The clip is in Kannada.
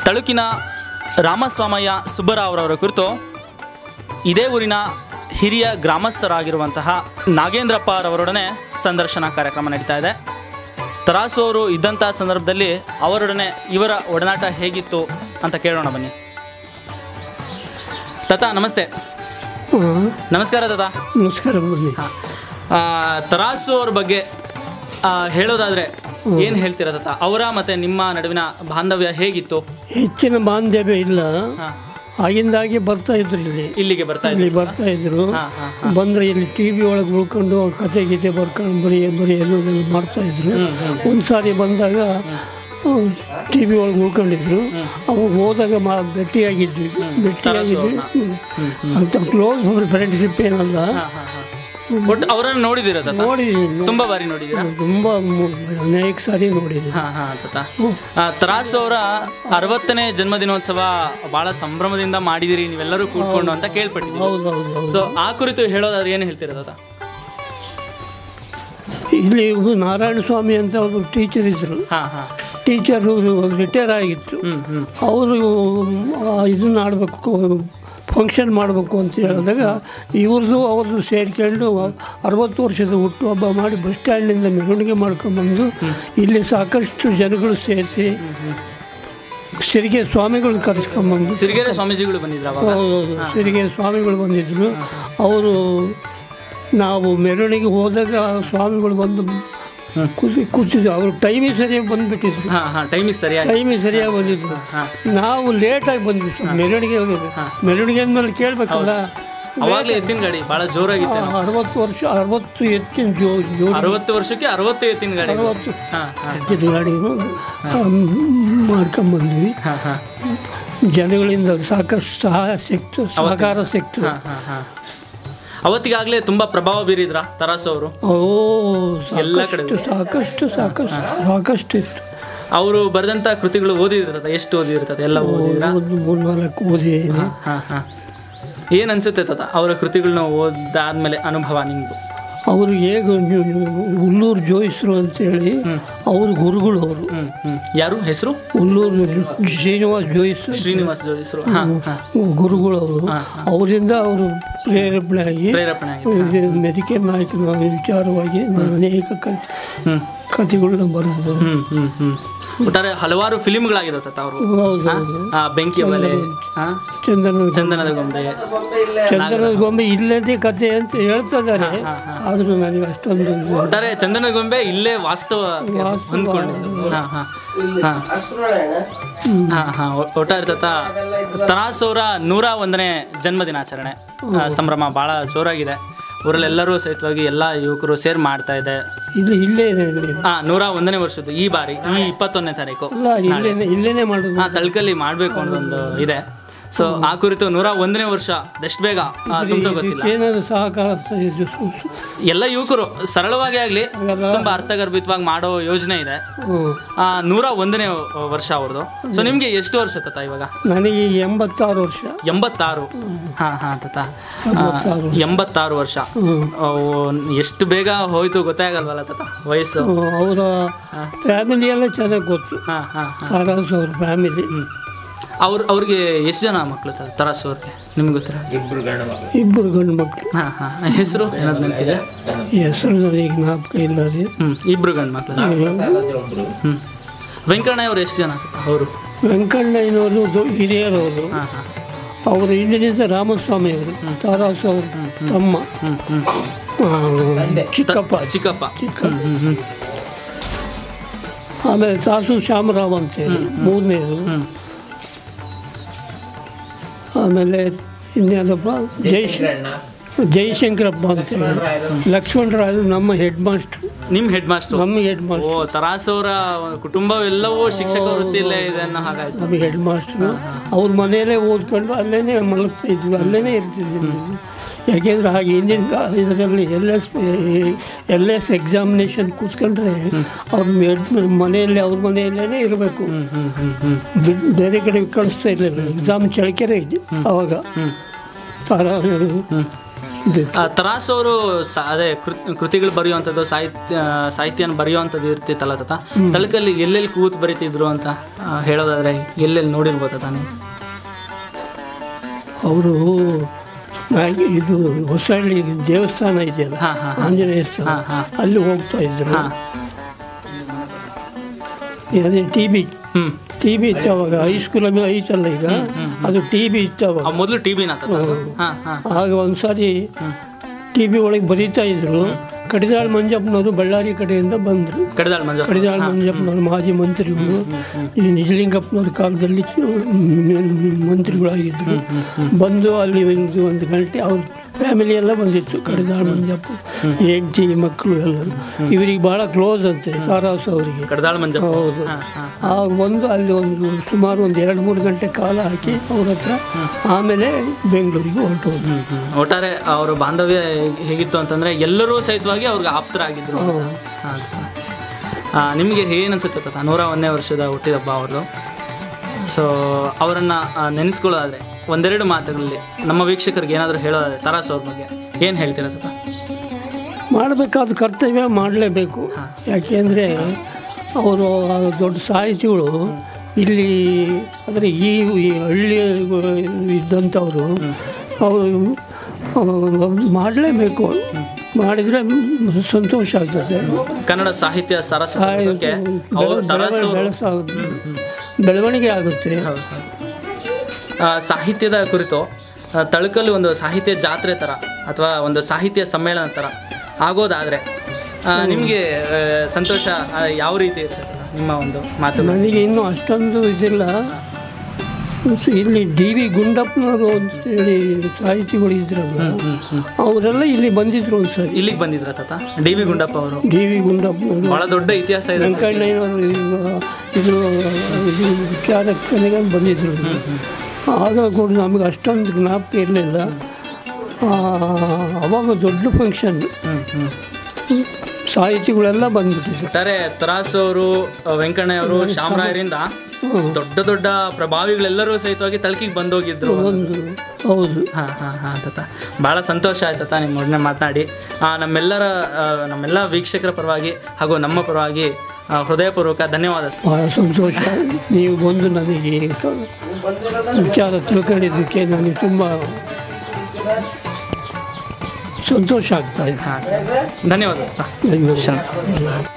ತಳುಕಿನ ರಾಮಸ್ವಾಮಯ್ಯ ಸುಬ್ಬರಾವ್ರವರ ಕುರಿತು ಇದೇ ಊರಿನ ಹಿರಿಯ ಗ್ರಾಮಸ್ಥರಾಗಿರುವಂತಹ ನಾಗೇಂದ್ರಪ್ಪರವರೊಡನೆ ಸಂದರ್ಶನ ಕಾರ್ಯಕ್ರಮ ನಡೀತಾ ಇದೆ ತರಾಸು ಅವರು ಇದ್ದಂಥ ಸಂದರ್ಭದಲ್ಲಿ ಅವರೊಡನೆ ಇವರ ಒಡನಾಟ ಹೇಗಿತ್ತು ಅಂತ ಕೇಳೋಣ ಬನ್ನಿ ತತ ನಮಸ್ತೆ ನಮಸ್ಕಾರ ತತ ನಮಸ್ಕಾರ ಬನ್ನಿ ಆ, ತರಾಸು ಅವ್ರ ಬಗ್ಗೆ ಆ, ಹೇಳೋದಾದ್ರೆ ಏನು ಹೇಳ್ತೀರಾ ತತ ಅವರ ಮತ್ತೆ ನಿಮ್ಮ ನಡುವಿನ ಬಾಂಧವ್ಯ ಹೇಗಿತ್ತು ಹೆಚ್ಚಿನ ಬಾಂಧವ್ಯ ಇಲ್ಲ ಹಾ. ಆಗಿಂದಾಗೆ ಬರ್ತಾ ಇದ್ರು ಇಲ್ಲಿ ಇಲ್ಲಿಗೆ ಬರ್ತಾ ಇಲ್ಲಿ ಇದ್ರಿ ಬರ್ತಾ ಇದ್ರು ಹಾ, ಹಾ, ಬಂದ್ರೆ ಇಲ್ಲಿ ಟಿ ವಿ ಒಳಗೆ ಉಳ್ಕೊಂಡು ಅವ್ರ ಕತೆ ಗೀತೆ ಬರ್ಕೊಂಡು ಬರೀ ಬರೆಯೋದು ಇದೆಲ್ಲ ಮಾಡ್ತಾ ಇದ್ರು ಒಂದು ಸಾರಿ ಬಂದಾಗ ಟಿ ವಿ ಒಳಗೆ ಉಳ್ಕೊಂಡಿದ್ರು ಅವಾಗ ಹೋದಾಗ ಮಾ ಭೇಟಿಯಾಗಿದ್ವಿ ಭೇಟಿಯಾಗಿದ್ವಿ ಅಂತ ಕ್ಲೋಸ್ ಫ್ರೆಂಡ್ಶಿಪ್ ಏನಲ್ಲ ಒಟ್ಟು ಅವರನ್ನು ನೋಡಿದಿರ ತತ ನೋಡಿದ್ದೀನಿ ತುಂಬಾ ಬಾರಿ ನೋಡಿದಿರಾ ತುಂಬ ಅನೇಕ ಸಾರಿ ನೋಡಿದ್ದೀನಿ ಹಾ ಹಾ ತತ ಆ, ತರಾಸು ಅವರ ಅರವತ್ತನೇ ಜನ್ಮದಿನೋತ್ಸವ ಬಹಳ ಸಂಭ್ರಮದಿಂದ ಮಾಡಿದಿರಿ ನೀವೆಲ್ಲರೂ ಕೂತ್ಕೊಂಡು ಅಂತ ಕೇಳ್ಪಟ್ಟಿದ್ದೀವಿ ಹೌದು ಹೌದು ಹೌದು ಸೊ ಆ ಕುರಿತು ಹೇಳೋದಾದ್ರೆ ಏನು ಹೇಳ್ತೀರಾ ತಾತ ಇಲ್ಲಿ ಒಬ್ಬ ನಾರಾಯಣ ಸ್ವಾಮಿ ಅಂತ ಒಬ್ಬರು ಟೀಚರ್ ಇದ್ದರು ಹಾ ಹಾ ಟೀಚರು ರಿಟೈರ್ ಆಗಿತ್ತು ಹ್ಮ್ ಹ್ಮ್ ಅವರು ಇದನ್ನ ಆಡಬೇಕು ಫಂಕ್ಷನ್ ಮಾಡಬೇಕು ಅಂತ ಹೇಳಿದಾಗ ಇವ್ರದ್ದು ಅವ್ರದ್ದು ಸೇರ್ಕೊಂಡು ಅರವತ್ತು ವರ್ಷದ ಹುಟ್ಟುಹಬ್ಬ ಮಾಡಿ ಬಸ್ ಸ್ಟ್ಯಾಂಡಿಂದ ಮೆರವಣಿಗೆ ಮಾಡ್ಕೊಂಬಂದು ಇಲ್ಲಿ ಸಾಕಷ್ಟು ಜನಗಳು ಸೇರಿಸಿ ಸಿರಿಗೆ ಸ್ವಾಮಿಗಳು ಕರೆಸ್ಕೊಂಬಂದು ಸಿರಿಗೆರೆ ಸ್ವಾಮೀಜಿಗಳು ಬಂದಿದ್ರ ಅವಾಗ ಹೌದೌದು ಸಿರಿಗೆ ಸ್ವಾಮಿಗಳು ಬಂದಿದ್ದರು ಅವರು ನಾವು ಮೆರವಣಿಗೆ ಹೋದಾಗ ಸ್ವಾಮಿಗಳು ಬಂದು ಕೂತಿ ಕೂತಿದ್ರು ಅವರು ಟೈಮಿಗೆ ಸರಿಯಾಗಿ ಬಂದುಬಿಟ್ಟಿದ್ರು ಹಾ ಹಾ ಟೈಮಿಗೆ ಸರಿಯಾಗಿ ಟೈಮಿಗೆ ಸರಿಯಾಗಿ ಬಂದಿದ್ರು ನಾವು ಲೇಟಾಗಿ ಬಂದ್ವಿ ಸ್ವಲ್ಪ ಮೆರವಣಿಗೆ ಹೋಗಿದ್ವಿ ಮೆರವಣಿಗೆ ಅಂದಮೇಲೆ ಕೇಳಬೇಕಲ್ಲ ಅವಾಗ್ಲೇ ಎತ್ತಿನ ಗಾಡಿ ಬಹಳ ಜೋರಾಗಿತ್ತು ಅರವತ್ತು ವರ್ಷ ಅರವತ್ತು ಎತ್ತಿನ ಜೋ ಜೋ ಅರವತ್ತು ವರ್ಷಕ್ಕೆ ಅರವತ್ತು ಎತ್ತಿನ ಗಾಡಿ ಅರವತ್ತು ಹಾ ಹಾ ಎತ್ತಿನ ಗಾಡಿನು ಮಾಡ್ಕೊಂಬಂದ್ವಿ ಹಾ ಹಾ ಜನಗಳಿಂದ ಸಾಕಷ್ಟು ಸಹಾಯ ಸಿಕ್ತು ಸಹಕಾರ ಸಿಕ್ತು ಹಾ ಹಾ ಹಾ ಅವತ್ತಿಗಾಗಲೇ ತುಂಬಾ ಪ್ರಭಾವ ಬೀರಿದ್ರ ತರಾಸು ಅವರು ಓ ಎಲ್ಲ ಕಡೆ ಸಾಕಷ್ಟು ಸಾಕಷ್ಟು ಸಾಕಷ್ಟು ಸಾಕಷ್ಟು ಇತ್ತು ಅವರು ಬರೆದಂತ ಕೃತಿಗಳು ಓದಿದಿರ್ತದೆ ಎಷ್ಟು ಓದಿರ್ತದೆ ಎಲ್ಲ ಓದಿದ್ರ ಒಂದು ಮೂರು ನಾಲ್ಕು ಓದಿದ್ದೀನಿ ಹಾ ಹಾ ಏನ್ ಅನ್ಸುತ್ತೆ ತಾತ ಅವರ ಕೃತಿಗಳನ್ನ ಓದಾದ್ಮೇಲೆ ಅನುಭವ ನಿಮ್ದು ಅವರು ಹೇಗೆ ಹುಲ್ಲೂರು ಜೋಯಿಸ್ರು ಅಂತೇಳಿ ಅವರು ಗುರುಗಳು ಅವರು ಹ್ಮ್ ಹ್ಮ್ ಯಾರು ಹೆಸರು ಹುಲ್ಲೂರು ಶ್ರೀನಿವಾಸ್ ಜೋಯಿಸ್ ಶ್ರೀನಿವಾಸ ಜೋಯಿಸ್ರು ಹಾ ಹಾ ಗುರುಗಳು ಅವರು ಅವರಿಂದ ಅವರು ಪ್ರೇರೇಪಣೆ ಆಗಿ ಪ್ರೇರೇಪಣೆ ಆಗಿದೆ ಇದು ಮೆದಿಕೆ ನಾಯಕನ ವಿಚಾರವಾಗಿ ನಾನು ಅನೇಕ ಕಥೆ ಹ್ಮ್ ಕಥೆಗಳನ್ನ ಬರೆದು ಹ್ಮ್ ಹ್ಮ್ ಹ್ಮ್ ಒಟ್ಟಾರೆ ಹಲವಾರು ಫಿಲಿಮ್ಗಳಾಗಿದಾವೆ ತಾತ ಅವರು ಹೌದು ಹೌದು ಆ ಬೆಂಕಿ ಬಲೆ ಹಾ ಚಂದನ ಚಂದನದ ಗೊಂಬೆ ಚಂದನದ ಗೊಂಬೆ ಇಲ್ಲದೇ ಕಥೆ ಅಂತ ಹೇಳ್ತಿದ್ದಾರೆ ಆದರೂ ನನಗೆ ಅಷ್ಟೊಂದು ಒಟ್ಟಾರೆ ಚಂದನದ ಗೊಂಬೆ ಇಲ್ಲೇ ವಾಸ್ತವ ಹೊಂದ್ಕೊಂಡಿದ್ದು ಹಾ ಹಾ ಹಾ ಹಾ ಹಾ ಒ- ಒಟ್ಟಾರೆ ತಾತ ತರಾಸ್ ಅವರ ನೂರ ಒಂದನೇ ಜನ್ಮದಿನಾಚರಣೆ ಆ, ಸಂಭ್ರಮ ಬಹಳ ಜೋರಾಗಿದೆ ಊರಲ್ಲೆಲ್ಲರೂ ಸಹಿತವಾಗಿ ಎಲ್ಲ ಯುವಕರು ಸೇರ್ ಮಾಡ್ತಾ ಇದೆ ಇಲ್ಲಿ ಇಲ್ಲೇ ಇದೆ ಇಲ್ಲಿ. ಹಾ ನೂರ ಒಂದನೇ ವರ್ಷದ್ದು ಈ ಬಾರಿ ಈ ಇಪ್ಪತ್ತೊಂದನೇ ತಾರೀಕು ಅಲ್ಲ ಇಲ್ಲೇನೆ ಇಲ್ಲೇನೆ ಮಾಡೋದು ಹಾ ತಳ್ಕಲ್ಲಿ ಮಾಡ್ಬೇಕು ಅನ್ನೋ ಒಂದು ಇದೆ ಸೊ ಆ ಕುರಿತು ನೂರ ಒಂದನೇ ವರ್ಷ ಎಷ್ಟು ಬೇಗ ಆ, ತುಂಬ್ತೋ ಗೊತ್ತಿಲ್ಲ ಏನಾದ್ರು ಸಹಕಾರ ಸ- ಇದು ಸು- ಸು- ಎಲ್ಲ ಯುವಕರು ಸರಳವಾಗಿ ಆಗ್ಲಿ ತುಂಬಾ ಅರ್ಥಗರ್ಭಿತವಾಗಿ ಮಾಡೋ ಯೋಜನೆ ಇದೆ ಹ್ಮ್. ಆ, ನೂರ ಒಂದನೇ ವರ್ಷ ಅವ್ರದ್ದು ಸೊ ನಿಮ್ಗೆ ಎಷ್ಟು ವರ್ಷ ತಾತ ಇವಾಗ ನನಗೆ ಎಂಬತ್ತಾರು ವರ್ಷ ಎಂಬತ್ತಾರು ಹಾ ಹಾ ತಾತ ಆ, ಎಂಬತ್ತಾರು ಎಂಬತ್ತಾರು ವರ್ಷ ಹ್ಮ್. ಅವು ಎಷ್ಟು ಬೇಗ ಹೋಯ್ತು ಗೊತ್ತೇ ಆಗಲ್ವಲ್ಲ ತಾತ ವಯಸ್ಸು ಹ್ಮ್, ಅವರ ಫ್ಯಾಮಿಲಿ ಎಲ್ಲ ಚೆನ್ನಾಗಿ ಗೊತ್ತು ಹಾ ಹಾ ಸಾರಾಸ್ ಅವ್ರ ಫ್ಯಾಮಿಲಿ ಅವ್ರ ಅವ್ರಿಗೆ ಎಷ್ಟು ಜನ ಮಕ್ಕಳು ತಾತ ತರಾಸು ಅವ್ರಿಗೆ ನಿಮ್ಗೆ ಗೊತ್ತಿರ ಇಬ್ಬರು ಗಂಡು ಮಕ್ಕಳು ಹಾ ಹಾ ಹೆಸರು ಏನಾದ್ರು ನೆನಪಿದೆ ಹೆಸರು ನನಗೆ ಜ್ಞಾಪಕ ಇಲ್ಲ ರೀ ಹ್ಮ್ ಇಬ್ರು ಗಂಡು ಮಕ್ಕಳು ಹ್ಮ್ ವೆಂಕಣ್ಣ ಅವ್ರು ಎಷ್ಟು ಜನ ತಾತ ಅವರು ವೆಂಕಣ್ಣಯ್ಯನವರು ದೊ- ಹಿರಿಯರವರು ಹಾ ಹಾ ಅವರು ಇಂದಿನಿಂದ ರಾಮಸ್ವಾಮಿ ಅವರು ತಾರಾಸು ಅವ್ರ ತಮ್ಮ ಹ್ಮ್ ಹ್ಮ್ ಆ, ಚಿಕ್ಕಪ್ಪ ಚಿಕ್ಕಪ್ಪ ಚಿಕ್ಕಪ್ಪ ಹ್ಮ್ ಹ್ಮ್ ಆಮೇಲೆ ತಾಸು ಶ್ಯಾಮರಾವ್ ಅಂತೇಳಿ ಮೂರನೇದು ಆಮೇಲೆ ಇನ್ಯಾರಪ್ಪ ಜೈಶ್ ಜಯಶಂಕರಪ್ಪ ಅಂತೇಳಿ ಲಕ್ಷ್ಮಣರಾಯರು ನಮ್ಮ ಹೆಡ್ ಮಾಸ್ಟ್ರು ನಿಮ್ ಹೆಡ್ ಮಾಸ್ಟರ್ ನಮ್ಮ ಹೆಡ್ ಓ ಮಾಸ್ಟರ್ ತರಾಸ್ ಅವರ ಕುಟುಂಬವೆಲ್ಲವೂ ಶಿಕ್ಷಕ ವೃತ್ತಿಯಲ್ಲೇ ಇದೆ ಅನ್ನೋ ಹಾಗಾಯ್ತು ನಮ್ಮ ಹೆಡ್ ಮಾಸ್ಟ್ರು ಅವ್ರ ಮನೆಯಲ್ಲೇ ಓದ್ಕೊಂಡು ಅಲ್ಲೇ ಮಲಗ್ತಾ ಇದ್ವಿ ಅಲ್ಲೇ ಇರ್ತಿದ್ವಿ ನಾವು. ಯಾಕೆಂದ್ರೆ ಹಾಗೆ ಹಿಂದಿನ ಕಾ- ಇದರಲ್ಲಿ L S L S examination ಕೂತ್ಕೊಂಡ್ರೆ ಅವ್ರ ಹೆಡ್ ಮನೆಯಲ್ಲೇ ಅವ್ರ ಮನೆಯಲ್ಲೇ ಇರಬೇಕು ಹ್ಮ್ ಹ್ಮ್ ಹ್ಮ್ ಹ್ಮ್ ಬಿಡ್- ಬೇರೆ ಕಡೆ ಕಳಿಸ್ತಾ ಇರಲಿಲ್ಲ ಎಕ್ಸಾಮ್ ಚಳಕೆರೆ ಇದೆ ಅವಾಗ ತಾರ ಇದು ಆ, ತರಾಸು ಅವರು ಅದೇ ಕೃ- ಕೃತಿಗಳು ಬರೆಯುವಂಥದ್ದು ಸಾಹಿತ್ಯ ಸಾಹಿತ್ಯನ ಬರೆಯುವಂಥದ್ದು ಇರ್ತಿತ್ತಲ್ಲ ತಾತ ತಳಕಲ್ಲಿ ಎಲ್ಲೆಲ್ಲಿ ಕೂತು ಬರಿತಿದ್ರು ಅಂತ ಆ, ಹೇಳೋದಾದ್ರೆ ಎಲ್ಲೆಲ್ಲಿ ನೋಡಿರ್ಬೋದು ತಾತ ನೀವು ಅವರು ಇದು ಹೊಸಹಳ್ಳಿ ದೇವಸ್ಥಾನ ಇದೆಯಲ್ಲ ಹಾಂ ಹಾಂ ಆಂಜನೇಯ ಸ್ವಾಮಿ ಹಾಂ ಹಾಂ ಅಲ್ಲಿ ಹೋಗ್ತಾ ಇದ್ರು ಹಾಂ ಅದೇ ಟಿ ಬಿ ಹ್ಞೂ ಟಿ ಬಿ ಇತ್ತು ಅವಾಗ ಹೈಸ್ಕೂಲಲ್ಲಿ ಐತಲ್ಲ ಈಗ ಅದು ಟಿ ಬಿ ಇತ್ತು ಅವಾಗ ಮೊದಲು ಟಿ ವಿನ ತಾತ ಹಾಂ ಹಾಂ ಆಗ ಒಂದ್ಸಾರಿ ಟಿ ಬಿ ಒಳಗೆ ಬರೀತಾ ಇದ್ರು ಕಡಿದಾಳ್ ಮಂಜಪ್ಪನವರು ಬಳ್ಳಾರಿ ಕಡೆಯಿಂದ ಬಂದರು ಕಡಿದಾಳ್ ಮಂಜು ಕಡಿದಾಳ್ ಮಂಜಪ್ಪನವರು ಮಾಜಿ ಮಂತ್ರಿಗಳು ಈ ನಿಜಲಿಂಗಪ್ಪನವ್ರ ಕಾಲದಲ್ಲಿ ಮಂತ್ರಿಗಳಾಗಿದ್ದರು ಬಂದು ಅಲ್ಲಿ ಒಂದು ಒಂದು ಗಂಟೆ ಅವ್ರ ಫ್ಯಾಮಿಲಿ ಎಲ್ಲ ಬಂದಿತ್ತು ಕಡಿದಾಳ್ ಮಂಜಪ್ಪ ಹೆಂಡತಿ ಮಕ್ಕಳು ಎಲ್ಲರೂ ಇವರಿಗೆ ಭಾಳ ಕ್ಲೋಸ್ ಅಂತೆ ತಾರಾಸು ಅವರಿಗೆ ಕಡಿದಾಳ್ ಮಂಜು ಹೌದು ಹಾಂ ಹಾಂ ಆಗ ಬಂದು ಅಲ್ಲಿ ಒಂದು ಸುಮಾರು ಒಂದು ಎರಡು ಮೂರು ಗಂಟೆ ಕಾಲ ಹಾಕಿ ಅವ್ರ ಹತ್ರ ಆಮೇಲೆ ಬೆಂಗಳೂರಿಗೆ ಹೊರಟು ಹೋದ್ರು ಒಟ್ಟಾರೆ ಅವರ ಬಾಂಧವ್ಯ ಹೇಗ್- ಹೇಗಿತ್ತು ಅಂತಂದ್ರೆ ಎಲ್ಲರೂ ಸಹಿತವಾಗಿ ಅವ್ರಿಗೆ ಆಪ್ತರಾಗಿದ್ರು ಹಾಂ ನಿಮಗೆ ಏನು ಅನ್ಸುತ್ತೆ ತಾತ ನೂರ ಒಂದನೇ ವರ್ಷದ ಹುಟ್ಟಿದಬ್ಬ ಅವ್ರದ್ದು ಸೊ ಅವರನ್ನು ನೆನೆಸ್ಕೊಳ್ಳೋದಾದ್ರೆ ಒಂದೆರಡು ಮಾತುಗಳಲ್ಲಿ ನಮ್ಮ ವೀಕ್ಷಕರಿಗೆ ಏನಾದರೂ ಹೇಳೋದಾದ್ರೆ ತರಾಸು ಅವ್ರ ಬಗ್ಗೆ ಏನು ಹೇಳ್ತೀರಾ ತಾತ ಮಾಡಬೇಕಾದ ಕರ್ತವ್ಯ ಮಾಡಲೇಬೇಕು ಯಾಕೆಂದರೆ ಅವರು ದೊಡ್ಡ ಸಾಹಿತಿಗಳು ಇಲ್ಲಿ ಅಂದರೆ ಈ ಈ ಹಳ್ಳಿ ಇದ್ದಂಥವರು ಅವರು ಮಾಡಲೇಬೇಕು ಮಾಡಿದರೆ ಸಂತೋಷ ಆಗ್ತದೆ ಕನ್ನಡ ಸಾಹಿತ್ಯ ಸರಸ್ವತಿ ಅವರು ತರಾಸು ಬೆಳೆಸ ಬೆಳವಣಿಗೆ ಆಗುತ್ತೆ ಹೌದು, ಹೌದು. ಆ, ಸಾಹಿತ್ಯದ ಕುರಿತು ಆ, ತಳಕಲ್ಲಿ ಒಂದು ಸಾಹಿತ್ಯ ಜಾತ್ರೆ ಥರ ಅಥವಾ ಒಂದು ಸಾಹಿತ್ಯ ಸಮ್ಮೇಳನ ಥರ ಆಗೋದಾದರೆ ನಿಮಗೆ ಸಂತೋಷ ಆ, ಯಾವ ರೀತಿ ಇರುತ್ತೆ ನಿಮ್ಮ ಒಂದು ಮಾತು ನನಗೆ ಇನ್ನೂ ಅಷ್ಟೊಂದು ಇದಿಲ್ಲ ಇಲ್ಲಿ ಡಿ ವಿ ಗುಂಡಪ್ಪನವರು ಅಂತೇಳಿ ಸಾಹಿತಿಗಳು ಇದ್ರಲ್ಲ ಅವರೆಲ್ಲ ಇಲ್ಲಿ ಬಂದಿದ್ರು ಒಂದ್ಸರಿ ಇಲ್ಲಿಗೆ ಬಂದಿದ್ರ ತಾತ ಡಿ ವಿ ಗುಂಡಪ್ಪ ಅವರು ಡಿ ವಿ ಗುಂಡಪ್ಪನವರು ಬಹಳ ದೊಡ್ಡ ಇತಿಹಾಸ ಇದೆ ವೆಂಕಣ್ಣಯ್ಯನವರು ಇದು ಇದು ವಿಚಾರಕ್ಕನಿಗೆ ಬಂದಿದ್ರು ಆಗ ಕೂಡ ನಮಗೆ ಅಷ್ಟೊಂದು ಜ್ಞಾಪಕ ಇರಲಿಲ್ಲ ಅವಾಗ ದೊಡ್ಡ ಫಂಕ್ಷನ್ ಹ್ಮ್ ಹ್ಮ್ ಸಾಹಿತಿಗಳೆಲ್ಲ ಬಂದ್ಬಿಟ್ಟಿದ್ರು ಒಟ್ಟಾರೆ ತರಾಸು ಅವರು ವೆಂಕಣ್ಣಯ್ಯ ಅವರು ಶಾಮರಾಯರಿಂದ ದೊಡ್ಡ ದೊಡ್ಡ ಪ್ರಭಾವಿಗಳೆಲ್ಲರೂ ಸಹಿತವಾಗಿ ತಳಕಿಗೆ ಬಂದೋಗಿದ್ರು ಒಂದು ಹೌದು ಹಾಂ ಹಾಂ ಹಾಂ ತಾತ ಭಾಳ ಸಂತೋಷ ಆಯ್ತು ತಾತ ನಿಮ್ಮ ಒಡನೆ ಮಾತನಾಡಿ ಆ, ನಮ್ಮೆಲ್ಲರ ಆ, ನಮ್ಮೆಲ್ಲ ವೀಕ್ಷಕರ ಪರವಾಗಿ ಹಾಗೂ ನಮ್ಮ ಪರವಾಗಿ ಆ, ಹೃದಯಪೂರ್ವಕ ಧನ್ಯವಾದ ಭಾಳ ಸಂತೋಷ ನೀವು ಬಂದು ನನಗೆ ಕ- ವಿಚಾರ ತಿಳ್ಕೊಂಡಿದ್ದಕ್ಕೆ ನನಗೆ ತುಂಬ ಸಂತೋಷ ಆಗ್ತಾ ಇದೆ ಹಾಂ ಧನ್ಯವಾದ ತಾತ ಧನ್ಯವಾದ.